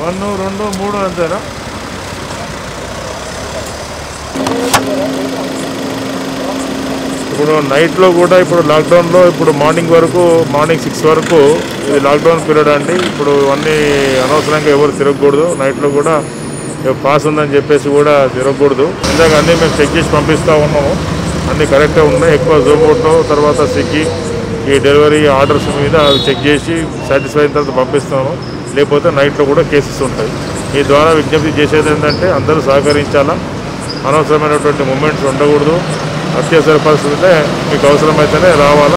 one రెండు మూడు అంతేనా ఇప్పుడు నైట్లో కూడా ఇప్పుడు లాక్డౌన్లో ఇప్పుడు మార్నింగ్ వరకు మార్నింగ్ సిక్స్ వరకు ఇది లాక్డౌన్ పీరియడ్ అండి ఇప్పుడు అన్నీ అనవసరంగా ఎవరు తిరగకూడదు నైట్లో కూడా పాస్ ఉందని చెప్పేసి కూడా తిరగకూడదు ఇందాక అన్నీ మేము చెక్ చేసి పంపిస్తూ ఉన్నాము అన్నీ కరెక్ట్గా ఉన్నాయి ఎక్కువ జోమోటో తర్వాత స్విగ్గీ ఈ డెలివరీ ఆర్డర్స్ మీద అవి చెక్ చేసి సాటిస్ఫై అయిన తర్వాత పంపిస్తాము లేకపోతే నైట్లో కూడా కేసెస్ ఉంటాయి ఈ ద్వారా విజ్ఞప్తి చేసేది ఏంటంటే అందరూ సహకరించాలా అనవసరమైనటువంటి మూమెంట్స్ ఉండకూడదు అత్యవసర పరిస్థితులే మీకు అవసరమైతేనే రావాలా